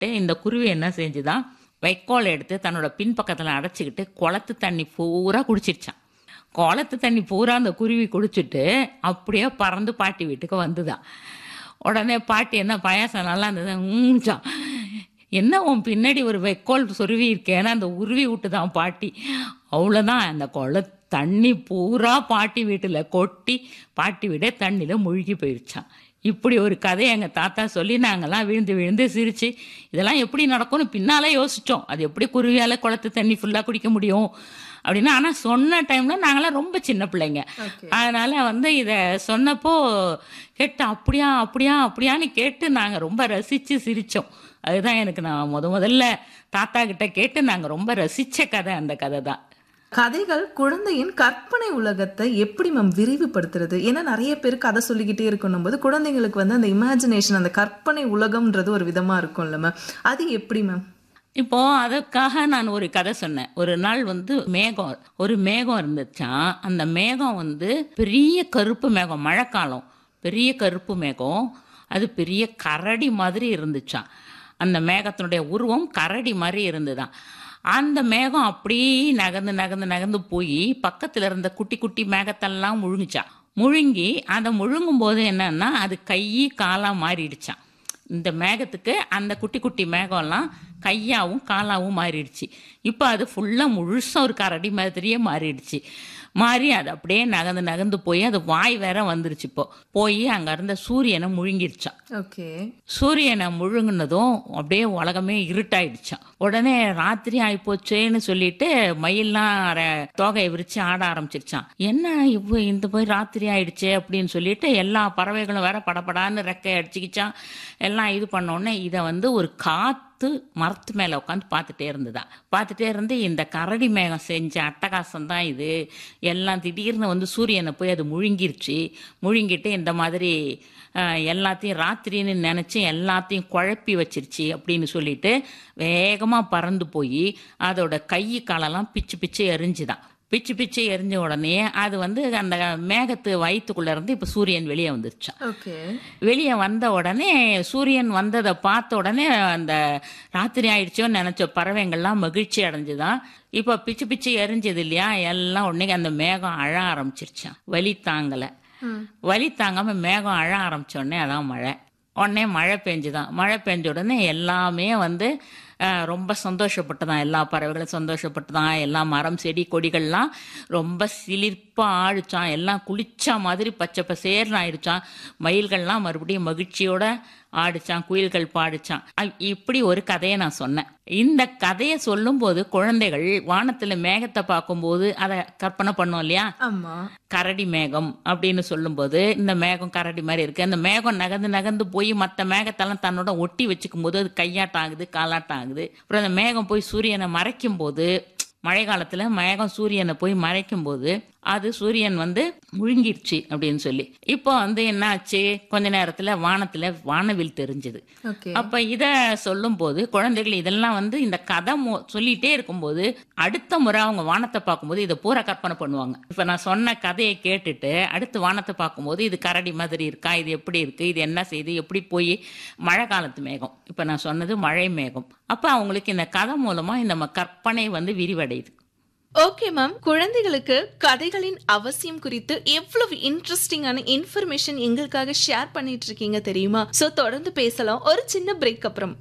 இந்த குருவி என்ன செஞ்சுதான் வைக்கோல் எடுத்து தன்னோட பின்பக்கத்தில் அடைச்சிக்கிட்டு குளத்து தண்ணி பூரா குடிச்சிருச்சான் குளத்து தண்ணி பூரா அந்த குருவி குடிச்சிட்டு அப்படியே பறந்து பாட்டி வீட்டுக்கு வந்துதான் உடனே பாட்டி என்ன பாயாசம் நல்லா இருந்தது ஊஞ்சான் என்ன உன் பின்னாடி ஒரு வைக்கோல் சொருவி இருக்கேன்னு அந்த உருவி விட்டு தான் பாட்டி அவ்வளோதான் அந்த குள தண்ணி பூரா பாட்டி வீட்டில் கொட்டி பாட்டி வீடே தண்ணியில் முழுகி போயிடுச்சான் இப்படி ஒரு கதையை எங்கள் தாத்தா சொல்லி நாங்கள்லாம் விழுந்து விழுந்து சிரிச்சு இதெல்லாம் எப்படி நடக்கும்னு பின்னாலே யோசித்தோம் அது எப்படி குருவியால் குளத்து தண்ணி ஃபுல்லாக குடிக்க முடியும் அப்படின்னு ஆனால் சொன்ன டைமில் நாங்களாம் ரொம்ப சின்ன பிள்ளைங்க அதனால் வந்து இதை சொன்னப்போ கேட்டு அப்படியா அப்படியா அப்படியான்னு கேட்டு நாங்கள் ரொம்ப ரசித்து சிரித்தோம் அதுதான் எனக்கு நான் முத முதல்ல தாத்தா கிட்ட கேட்டு நாங்கள் ரொம்ப ரசித்த கதை அந்த கதை தான் கதைகள் குழந்தையின் கற்பனை உலகத்தை எப்படி மேம் விரிவுபடுத்துறது ஏன்னா நிறைய பேர் கதை சொல்லிக்கிட்டே இருக்கணும் போது குழந்தைங்களுக்கு வந்து அந்த இமேஜினேஷன் அந்த கற்பனை உலகம்ன்றது ஒரு விதமா இருக்கும்ல மேம் அது எப்படி மேம் இப்போ அதுக்காக நான் ஒரு கதை சொன்னேன் ஒரு நாள் வந்து மேகம் ஒரு மேகம் இருந்துச்சான் அந்த மேகம் வந்து பெரிய கருப்பு மேகம் மழைக்காலம் பெரிய கருப்பு மேகம் அது பெரிய கரடி மாதிரி இருந்துச்சான் அந்த மேகத்தினுடைய உருவம் கரடி மாதிரி இருந்துதான் அந்த மேகம் அப்படியே நகர்ந்து நகர்ந்து நகர்ந்து போய் பக்கத்தில் இருந்த குட்டி குட்டி மேகத்தெல்லாம் முழுங்குச்சான் முழுங்கி அதை முழுங்கும் போது என்னன்னா அது கை காலாக மாறிடுச்சான் இந்த மேகத்துக்கு அந்த குட்டி குட்டி மேகம்லாம் கையாவும் காலாவும் மாறிடுச்சு இப்போ அது ஃபுல்லாக முழுசாக ஒரு கரடி மாதிரியே மாறிடுச்சு மாறி அது அப்படியே நகர்ந்து நகர்ந்து போய் அது வாய் வேற வந்துருச்சு இப்போ போய் அங்கே இருந்த சூரியனை முழுங்கிருச்சான் ஓகே சூரியனை முழுங்குனதும் அப்படியே உலகமே இருட்டாயிடுச்சான் உடனே ராத்திரி ஆயிப்போச்சேன்னு சொல்லிட்டு மயில்லாம் ர- தோகையை விரிச்சு ஆட ஆரம்பிச்சிருச்சான் என்ன இவ்வளோ இந்த போய் ராத்திரி ஆயிடுச்சே அப்படின்னு சொல்லிட்டு எல்லா பறவைகளும் வேற படபடான்னு ரெக்கை அடிச்சுக்கிச்சான் எல்லாம் இது பண்ண உடனே இதை வந்து ஒரு காத்து மரத்து மேலே உட்காந்து பார்த்துட்டே இருந்ததா பார்த்துட்டே இருந்து இந்த கரடி மேகம் செஞ்ச அட்டகாசம் தான் இது எல்லாம் திடீர்னு வந்து சூரியனை போய் அது முழுங்கிருச்சு முழுங்கிட்டு இந்த மாதிரி அஹ், எல்லாத்தையும் ராத்திரின்னு நினச்சி எல்லாத்தையும் குழப்பி வச்சிருச்சு அப்படின்னு சொல்லிட்டு வேகமாக பறந்து போய் அதோட கை காலெல்லாம் பிச்சு பிச்சு எரிஞ்சுதான் பிச்சு பிச்சு எரிஞ்ச உடனே அது வந்து அந்த மேகத்து வயிற்றுக்குள்ள இருந்து இப்போ சூரியன் வெளியே வந்துருச்சான் ஓகே வெளியே வந்த உடனே சூரியன் வந்ததை பார்த்த உடனே அந்த ராத்திரி ஆயிடுச்சோன்னு நினச்ச பறவைங்கள்லாம் மகிழ்ச்சி அடைஞ்சுதான் இப்போ பிச்சு பிச்சு எரிஞ்சது இல்லையா எல்லாம் உடனே அந்த மேகம் அழ ஆரம்பிச்சிருச்சான் வலி தாங்கலை வலி தாங்காம மேகம் அழ ஆரம்பிச்ச உடனே அதான் மழை உடனே மழை பெஞ்சுதான் மழை பெஞ்ச உடனே எல்லாமே வந்து அஹ், ரொம்ப சந்தோஷப்பட்டுதான் எல்லா பறவைகளும் சந்தோஷப்பட்டுதான் எல்லா மரம் செடி கொடிகள்லாம் ரொம்ப சிலிர்ப்பாக ஆடிச்சான் எல்லாம் குளிச்சா மாதிரி பச்சை பசேர்னு ஆயிடுச்சான் மயில்கள்லாம் மறுபடியும் மகிழ்ச்சியோட ஆடிச்சான் குயில்கள் பாடிச்சான் அ- இப்படி ஒரு கதையை நான் சொன்னேன் இந்த கதையை சொல்லும்போது குழந்தைகள் வானத்துல மேகத்தை பார்க்கும்போது அதை கற்பனை பண்ணோம் இல்லையா ஆமா கரடி மேகம் அப்படின்னு சொல்லும்போது இந்த மேகம் கரடி மாதிரி இருக்கு அந்த மேகம் நகர்ந்து நகர்ந்து போய் மற்ற மேகத்தெல்லாம் தன்னோட ஒட்டி வச்சுக்கும் போது அது கையாட்டம் ஆகுது காலாட்டம் ஆகுது அப்புறம் அந்த மேகம் போய் சூரியனை மறைக்கும் போது மழை காலத்துல மேகம் சூரியனை போய் மறைக்கும் போது அது சூரியன் வந்து முழுங்கிருச்சு அப்படின்னு சொல்லி இப்போ வந்து என்ன ஆச்சு கொஞ்ச நேரத்துல வானத்துல வானவில் தெரிஞ்சது ஓகே அப்ப இத சொல்லும்போது குழந்தைகள் இதெல்லாம் வந்து இந்த கதை மு- சொல்லிட்டே இருக்கும்போது அடுத்த முறை அவங்க வானத்தை பார்க்கும்போது இதை பூரா கற்பனை பண்ணுவாங்க இப்ப நான் சொன்ன கதையை கேட்டுட்டு அடுத்து வானத்தை பார்க்கும்போது இது கரடி மாதிரி இருக்கா இது எப்படி இருக்கு இது என்ன செய்யுது எப்படி போய் மழை காலத்து மேகம் இப்ப நான் சொன்னது மழை மேகம் அப்ப அவங்களுக்கு இந்த கதை மூலமா இந்த ம- கற்பனை வந்து விரிவடையுது ஓகே மேம் குழந்தைகளுக்கு கதைகளின் அவசியம் குறித்து எவ்வளவு இன்ட்ரெஸ்டிங்கான இன்ஃபர்மேஷன் எங்களுக்காக ஷேர் பண்ணிட்டு இருக்கீங்க தெரியுமா சோ தொடர்ந்து பேசலாம் ஒரு சின்ன பிரேக் அப்புறம்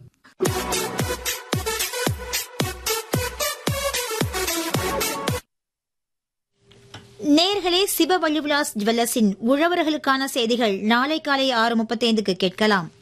நேர்களே சிவ வள்ளிவிலாஸ் ஜுவல்லர்ஸின் உழவர்களுக்கான செய்திகள் நாளை காலை ஆறு முப்பத்தைந்துக்கு கேட்கலாம்